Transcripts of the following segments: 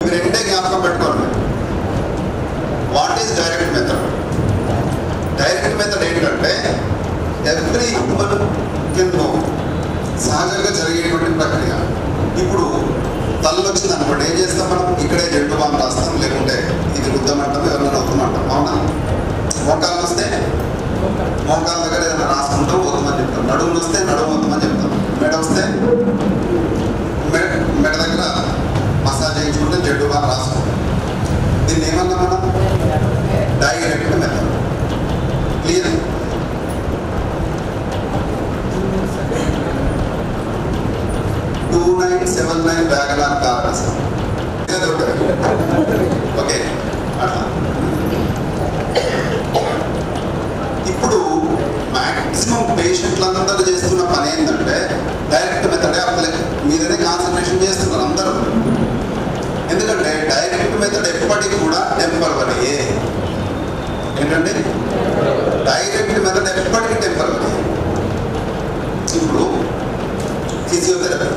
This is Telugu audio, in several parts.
ఇవి రెండే జ్ఞాపకం పెట్టుకోండి what is direct method direct method ఏంటంటే ఎవ్రీ హ్యూమన్ కెన్ నో సహజంగా జరిగేటువంటి ప్రక్రియ ఇప్పుడు తల్లు వచ్చింది అనుకోండి ఏం చేస్తాం మనం ఇక్కడే జెండు బాంబు రాస్తాం లేకుంటే ఇది రుద్దమంటాం ఎవరైనా అవుతుమంటాం అవునా మోకాలు వస్తే మోకాల దగ్గర ఏదైనా రాసుకుంటాం పోతామని చెప్తాం నడుము వస్తే నడుము పోతామని చెప్తాం మెడ వస్తే మెడ మెడ దగ్గర మసాజ్ చేయించుకుంటే జెండు బాంబు రాసుకుంటాం దీన్ని ఏమన్నా మనం direct method clear two nine seven nine WagonR cars okay అట్లా ఇప్పుడు మాక్సిమం పేషెంట్లందరూ చేస్తున్న పని ఏంటంటే డైరెక్ట్ మెథడే అప్లై మీదనే కాన్సన్ట్రేషన్ చేస్తున్నారు అందరూ ఎందుకంటే డైరెక్ట్ మెథడ్ ఎప్పటికీ కూడా టెంపరవరీ ఏంటంటే డైరెక్ట్ మెథడ్ ఎప్పటికీ టెంపరవరీ ఇప్పుడు ఫిజియోథెరపీ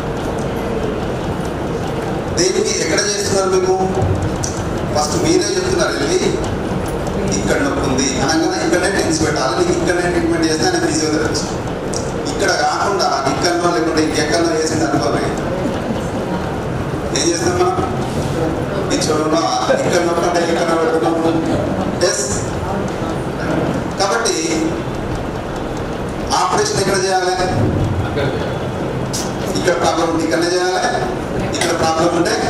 దేనికి ఎక్కడ చేస్తున్నారు మీకు ఫస్ట్ మీరే చెప్తున్నారు వెళ్ళి ఇక్కడ నొప్పి ఉంది అనగానే ఇక్కడనే టెన్స్ పెట్టాలి నీకు ఇక్కడనే ట్రీట్మెంట్ చేస్తే ఆయన ఫిజియోథెరపిస్ట్ ఇక్కడ కాకుండా ఇక్కడనో లేకుంటే ఇంకెక్కడనో చేసింది అనుకోండి ఏం చేస్తాం మనం ఇచ్చుడున్నా ఇక్కడ నొప్పి అంటే ఇక్కడ పెడుతున్నాం ఎస్ కాబట్టి ఆపరేషన్ ఎక్కడ చేయాలి ఇక్కడ ప్రాబ్లం ఉంటే ఇక్కడనే చేయాలి ఇక్కడ ప్రాబ్లం ఉంటే